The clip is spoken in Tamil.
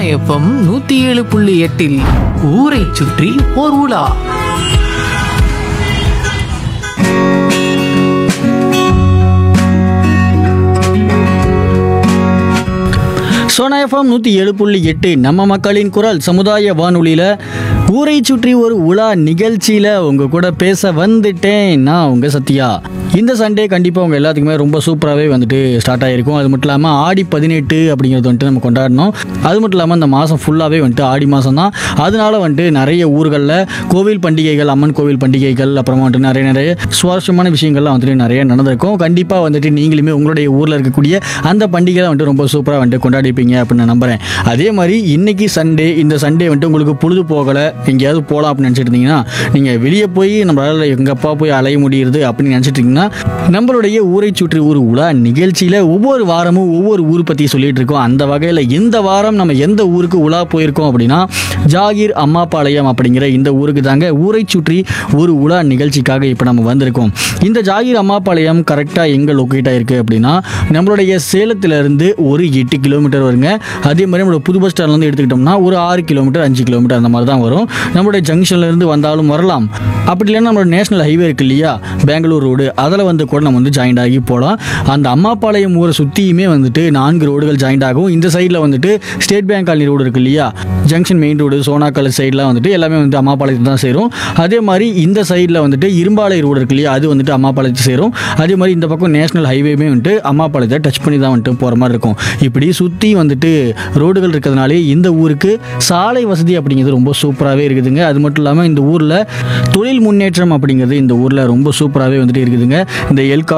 எஃப்எம் நூத்தி ஏழு புள்ளி எட்டில் ஊரை சுற்றி ஓர் உலா சோனா எஃப்எம் நூற்றி ஏழு புள்ளி எட்டு நம்ம மக்களின் குரல் சமுதாய வானொலியில் ஊரை சுற்றி ஒரு உலா நிகழ்ச்சியில் உங்கள் கூட பேச வந்துட்டேன் நான் உங்கள் சத்யா இந்த சண்டே கண்டிப்பாக உங்கள் எல்லாத்துக்குமே ரொம்ப சூப்பராகவே வந்துட்டு ஸ்டார்ட் ஆகிருக்கும் அது மட்டும் இல்லாமல் ஆடி பதினெட்டு அப்படிங்கிறது வந்துட்டு நம்ம கொண்டாடணும் அது மட்டும் இல்லாமல் இந்த மாதம் ஃபுல்லாகவே வந்துட்டு ஆடி மாதம் தான் அதனால வந்துட்டு நிறைய ஊர்களில் கோவில் பண்டிகைகள் அம்மன் கோவில் பண்டிகைகள் அப்புறமா வந்துட்டு நிறைய நிறைய சுவாரஸ்யமான விஷயங்கள்லாம் வந்துட்டு நிறைய நடந்திருக்கும் கண்டிப்பாக வந்துட்டு நீங்களுமே உங்களுடைய ஊரில் இருக்கக்கூடிய அந்த பண்டிகையை வந்துட்டு ரொம்ப சூப்பராக வந்துட்டு கொண்டாடிப்பீங்க அப்படின்னு நான் நம்புறேன் அதே மாதிரி இன்னைக்கு சண்டே இந்த சண்டே வந்துட்டு உங்களுக்கு பொழுது போகலை எங்கேயாவது போகலாம் அப்படின்னு நினச்சிட்டு இருந்தீங்கன்னா நீங்கள் வெளியே போய் நம்மளால் எங்கப்பா போய் அலைய முடியுது அப்படின்னு நினச்சிட்டு இருந்தீங்கன்னா நம்மளுடைய ஊரை சுற்றி ஒரு உலா நிகழ்ச்சியில் ஒவ்வொரு வாரமும் ஒவ்வொரு ஊர் பற்றி சொல்லிட்டு இருக்கோம் அந்த வகையில் இந்த வாரம் நம்ம எந்த ஊருக்கு உலா போயிருக்கோம் அப்படின்னா ஜாகீர் அம்மாபாளையம் அப்படிங்கிற இந்த ஊருக்கு தாங்க ஊரை சுற்றி ஒரு உலா நிகழ்ச்சிக்காக இப்போ நம்ம வந்திருக்கோம் இந்த ஜாகீர் அம்மாபாளையம் கரெக்டாக எங்கே லொக்கேட் ஆயிருக்கு அப்படின்னா நம்மளுடைய சேலத்திலிருந்து ஒரு எட்டு கிலோமீட்டர் வருங்க அதே மாதிரி நம்மளோட புது பஸ் ஸ்டாண்ட்லேருந்து எடுத்துக்கிட்டோம்னா ஒரு ஆறு கிலோமீட்டர் அஞ்சு கிலோமீட்டர் அந்த மாதிரி தான் வரும் நம்மளுடைய ஜங்ஷன்ல இருந்து வந்தாலும் வரலாம் அப்படி இல்லைன்னா நம்மளோட நேஷனல் ஹைவே இருக்கு இல்லையா பெங்களூர் ரோடு அதில் வந்து கூட நம்ம வந்து ஜாயின்ட் ஆகி போகலாம் அந்த அம்மாபாளையம் ஊரை சுற்றியுமே வந்துட்டு நான்கு ரோடுகள் ஜாயின்ட் ஆகும் இந்த சைடில் வந்துட்டு ஸ்டேட் பேங்க் காலனி ரோடு இருக்கு இல்லையா ஜங்ஷன் மெயின் ரோடு சோனாக்கல் சைட்லாம் வந்துட்டு எல்லாமே வந்து அம்மாபாளையத்தை தான் சேரும் அதே மாதிரி இந்த சைடில் வந்துட்டு இரும்பாலை ரோடு இருக்கு இல்லையா அது வந்துட்டு அம்மாபாளையத்தை சேரும் அதே மாதிரி இந்த பக்கம் நேஷனல் ஹைவேமே வந்துட்டு அம்மாபாளையத்தை டச் பண்ணி தான் வந்துட்டு போகிற மாதிரி இருக்கும் இப்படி சுற்றி வந்துட்டு ரோடுகள் இருக்கிறதுனாலே இந்த ஊருக்கு சாலை வசதி அப்படிங்கிறது ரொம்ப சூப்பராகவே இருக்குதுங்க அது மட்டும் இல்லாமல் இந்த ஊரில் தொழில் முன்னேற்றம் அப்படிங்கிறது இந்த ஊரில் ரொம்ப சூப்பராகவே வந்துட்டு இருக்குதுங்க இந்த எல்கா